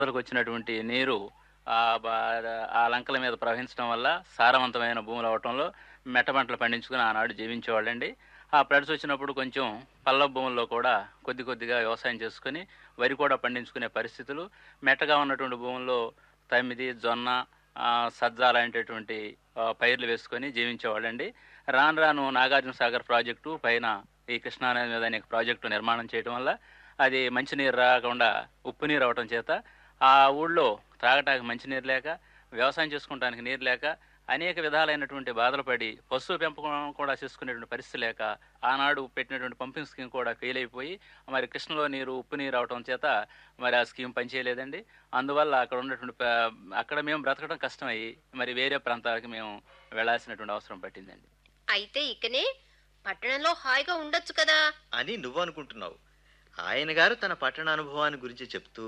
వరదలకు వచ్చినటువంటి నీరు ఆ బా- ఆ లంకల మీద ప్రవహించడం వల్ల సారవంతమైన భూములు అవటంలో మెట్ట పంటలు పండించుకుని ఆనాడు జీవించేవాళ్ళండి ఆ ఫ్లడ్స్ వచ్చినప్పుడు కొంచెం పల్ల భూముల్లో కూడా కొద్ది కొద్దిగా వ్యవసాయం చేసుకుని వరి కూడా పండించుకునే పరిస్థితులు మెట్టగా ఉన్నటువంటి భూముల్లో తమిది జొన్న ఆ, సజ్జ లాంటిటువంటి ఆ, పైర్లు వేసుకొని జీవించేవాళ్ళండి రాను రాను నాగార్జున సాగర్ ప్రాజెక్టు పైన ఈ కృష్ణానది మీద అనేక ప్రాజెక్టు నిర్మాణం చేయడం వల్ల అది మంచినీరు రాకుండా ఉప్పు నీరు అవటం చేత ఆ ఊళ్ళో త్రాగటానికి మంచినీరు లేక వ్యవసాయం చేసుకుంటానికి నీరు లేక అనేక విధాలైనటువంటి బాధలు పడి పశువు పెంపకం కూడా చేసుకునేటువంటి పరిస్థితి లేక ఆనాడు పెట్టినటువంటి పంపింగ్ స్కీమ్ కూడా ఫెయిల్ అయిపోయి మరి కృష్ణలో నీరు ఉప్పు నీరు అవటం చేత మరి ఆ స్కీమ్ పనిచేయలేదండి అందువల్ల అక్కడ ఉన్నటువంటి ప- అక్కడ మేము బ్రతకడం కష్టమయ్యి మరి వేరే ప్రాంతాలకు మేము వెళ్ళాల్సినటువంటి అవసరం పట్టిందండి అయితే ఇకనే పట్టణంలో హాయిగా ఉండొచ్చు కదా అని నువ్వు అనుకుంటున్నావు ఆయన గారు తన పట్టణ అనుభవాన్ని గురించి చెప్తూ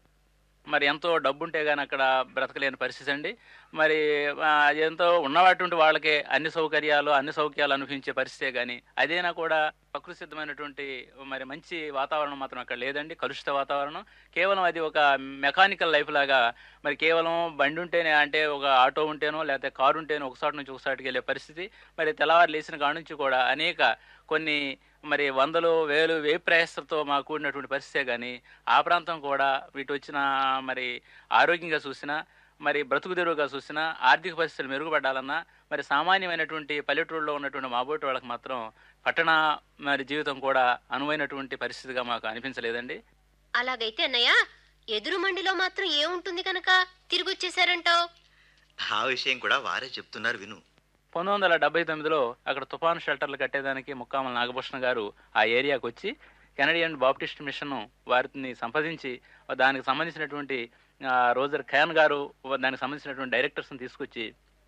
మరి ఎంతో డబ్బుంటే గాని అక్కడ బ్రతకలేని పరిస్థితి అండి మరి ఆ, ఎంతో ఉన్నటువంటి వాళ్ళకే అన్ని సౌకర్యాలు అన్ని సౌఖ్యాలు అనుభవించే పరిస్థితే కానీ అదేనా కూడా ప్రకృతి సిద్ధమైనటువంటి మరి మంచి వాతావరణం మాత్రం అక్కడ లేదండి కలుషిత వాతావరణం కేవలం అది ఒక మెకానికల్ లైఫ్ లాగా మరి కేవలం బండి ఉంటేనే అంటే ఒక ఆటో ఉంటేనో లేకపోతే కారు ఉంటేనో ఒక చోట నుంచి ఒక చోటుకి వెళ్ళే పరిస్థితి మరి తెల్లవారు లేచిన కాడ నుంచి కూడా అనేక కొన్ని మరి వందలు వేలు వేయి ప్రయాసతో మాకు కూడినటువంటి పరిస్థితే కానీ ఆ ప్రాంతం కూడా వీటి వచ్చిన మరి ఆరోగ్యంగా చూసినా మరి బ్రతుకు తెరువుగా చూసినా ఆర్థిక పరిస్థితులు మెరుగుపడాలన్నా మరి సామాన్యమైనటువంటి పల్లెటూరులో ఉన్నటువంటి మాబోటి వాళ్ళకి మాత్రం పట్టణ మరి జీవితం కూడా అనువైనటువంటి పరిస్థితిగా మాకు అనిపించలేదండి అలాగైతే అన్నయ్య ఎదురు మండిలో మాత్రం ఏముంటుంది కనుక తిరిగి వచ్చేసారంటావు ఆ విషయం కూడా వారే చెప్తున్నారు విను పంతొమ్మిది వందల డెబ్బై తొమ్మిదిలో అక్కడ తుఫాను షెల్టర్లు కట్టేదానికి ముక్కామల నాగభూషణ గారు ఆ ఏరియాకి వచ్చి కెనడియన్ బాప్టిస్ట్ మిషన్ వారిని సంప్రదించి దానికి సంబంధించినటువంటి ఆ, రోజర్ ఖయాన్ గారు దానికి సంబంధించినటువంటి డైరెక్టర్స్ని తీసుకొచ్చి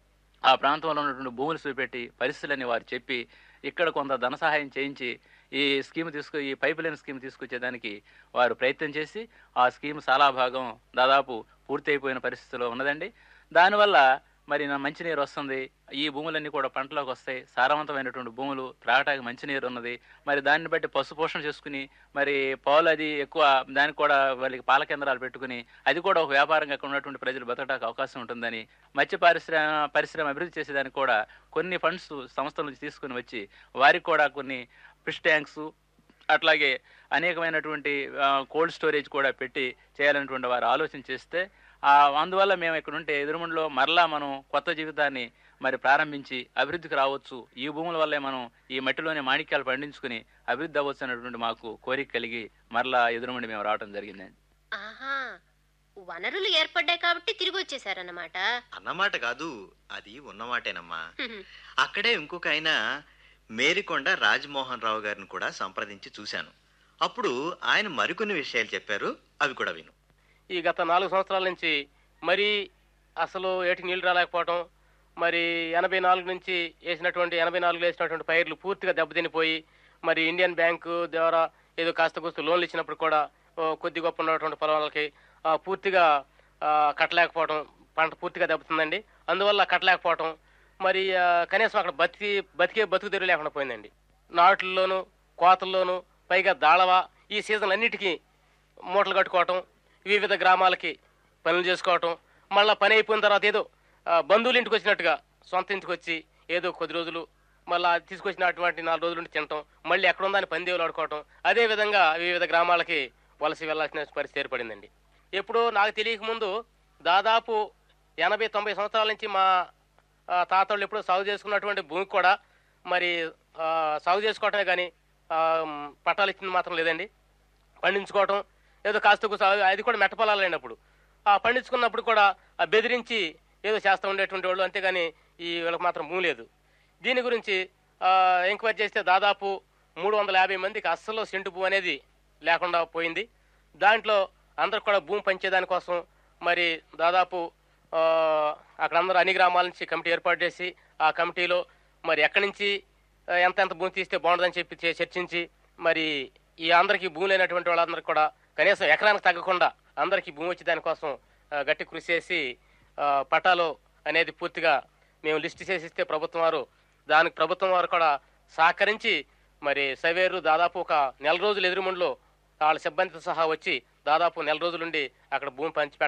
ఆ ప్రాంతంలో ఉన్నటువంటి భూములు చూపెట్టి పరిస్థితులని వారు చెప్పి ఇక్కడ కొంత ధన సహాయం చేయించి ఈ స్కీమ్ తీసుకు ఈ పైప్ లైన్ స్కీమ్ తీసుకొచ్చేదానికి వారు ప్రయత్నం చేసి ఆ స్కీమ్ చాలా భాగం దాదాపు పూర్తి అయిపోయిన పరిస్థితిలో ఉన్నదండి దానివల్ల మరి నా మంచినీరు వస్తుంది ఈ భూములన్నీ కూడా పంటలోకి వస్తాయి సారవంతమైనటువంటి భూములు త్రాగటానికి మంచినీరు ఉన్నది మరి దాన్ని బట్టి పశు పోషణ చేసుకుని మరి పాలు అది ఎక్కువ దానికి కూడా వాళ్ళకి పాల కేంద్రాలు పెట్టుకుని అది కూడా ఒక వ్యాపారంగా అక్కడ ఉన్నటువంటి ప్రజలు బతకడానికి అవకాశం ఉంటుందని మత్స్య పరిశ్రమ పరిశ్రమ అభివృద్ధి చేసేదానికి కూడా కొన్ని ఫండ్స్ సంస్థల నుంచి తీసుకుని వచ్చి వారికి కూడా కొన్ని ఫిష్ ట్యాంక్స్ అట్లాగే అనేకమైనటువంటి కోల్డ్ స్టోరేజ్ కూడా పెట్టి చేయాలనేటువంటి వారు ఆలోచన చేస్తే ఆ, అందువల్ల మేము ఇక్కడ ఉంటే ఎదురుమండలో మరలా మనం కొత్త జీవితాన్ని మరి ప్రారంభించి అభివృద్ధికి రావచ్చు ఈ భూముల వల్లే మనం ఈ మట్టిలోనే మాణిక్యాలు పండించుకుని అభివృద్ధి అవ్వచ్చు అనేటువంటి మాకు కోరిక కలిగి మరలా ఎదురుమండి మేము రావడం జరిగిందండి ఆహా వనరులు ఏర్పడ్డాయి కాబట్టి తిరిగి వచ్చేసారన్నమాట అన్నమాట కాదు అది ఉన్నమాటేనమ్మా హ్మ్. అక్కడే ఇంకొక ఆయన మేరికొండ రాజమోహన్ రావు గారిని కూడా సంప్రదించి చూశాను అప్పుడు ఆయన మరికొన్ని విషయాలు చెప్పారు అవి కూడా విను ఈ గత నాలుగు సంవత్సరాల నుంచి మరీ అసలు ఏటికి నీళ్లు రాలేకపోవటం మరి ఎనభై నాలుగు నుంచి వేసినటువంటి ఎనభై నాలుగులో వేసినటువంటి పైర్లు పూర్తిగా దెబ్బతినిపోయి మరి ఇండియన్ బ్యాంకు ద్వారా ఏదో కాస్త కూస్త లోన్లు ఇచ్చినప్పుడు కూడా ఓ, కొద్ది గొప్ప ఉన్నటువంటి పొలాలకి ఆ, పూర్తిగా ఆ, కట్టలేకపోవడం పంట పూర్తిగా దెబ్బతిందండి అందువల్ల కట్టలేకపోవటం మరి ఆ, కనీసం అక్కడ బతికి బతికే బతుకు తెరువు లేకుండా పోయిందండి నాట్లలోను కోతల్లోను పైగా దాళవ ఈ సీజన్ అన్నిటికీ మూటలు కట్టుకోవటం వివిధ గ్రామాలకి పనులు చేసుకోవటం మళ్ళీ పని అయిపోయిన తర్వాత ఏదో ఆ, బంధువులు ఇంటికి వచ్చినట్టుగా సొంత ఇంటికి వచ్చి ఏదో కొద్ది రోజులు మళ్ళీ తీసుకొచ్చినటువంటి నాలుగు రోజులు ఉండి తినటం మళ్ళీ ఎక్కడ ఉందని పందేవులు ఆడుకోవటం అదే విధంగా వివిధ గ్రామాలకి వలస వెళ్లాల్సిన పరిస్థితి ఏర్పడిందండి ఎప్పుడో నాకు తెలియక ముందు దాదాపు ఎనభై తొంభై సంవత్సరాల నుంచి మా ఆ, తాతళ్ళు ఎప్పుడో సాగు చేసుకున్నటువంటి భూమి కూడా మరి ఆ, సాగు చేసుకోవటమే కానీ పట్టాలు ఇచ్చింది మాత్రం లేదండి పండించుకోవటం ఏదో కాస్త కూస్త అది కూడా మెట్ట పొలాలు అయినప్పుడు ఆ పండించుకున్నప్పుడు కూడా ఆ బెదిరించి ఏదో చేస్తూ ఉండేటువంటి వాళ్ళు అంతేగాని ఈ వీళ్ళకి మాత్రం భూమి లేదు దీని గురించి ఆ, ఎంక్వైరీ చేస్తే దాదాపు మూడు వందల యాభై మందికి అస్సలు సెంటు భూ అనేది లేకుండా పోయింది దాంట్లో అందరికి కూడా భూమి పంచేదానికోసం మరి దాదాపు ఆ, అక్కడ అందరూ అన్ని గ్రామాల నుంచి కమిటీ ఏర్పాటు చేసి ఆ కమిటీలో మరి ఎక్కడి నుంచి ఆ, ఎంత ఎంత భూమి తీస్తే బాగుంటుందని చెప్పి చే- చర్చించి మరి ఈ అందరికీ భూమి లేనటువంటి వాళ్ళందరికీ కూడా కనీసం ఎకరానికి తగ్గకుండా అందరికీ భూమి వచ్చే దానికోసం ఆ, గట్టి కృషి చేసి ఆ, పట్టాలు అనేది పూర్తిగా మేము లిస్ట్ చేసి ఇస్తే ప్రభుత్వం వారు దానికి ప్రభుత్వం వారు కూడా సహకరించి మరి సవేరు దాదాపు ఒక నెల రోజులు ఎదురుముండలో వాళ్ళ సిబ్బందితో సహా వచ్చి దాదాపు నెల రోజులుండి అక్కడ భూమి పంచి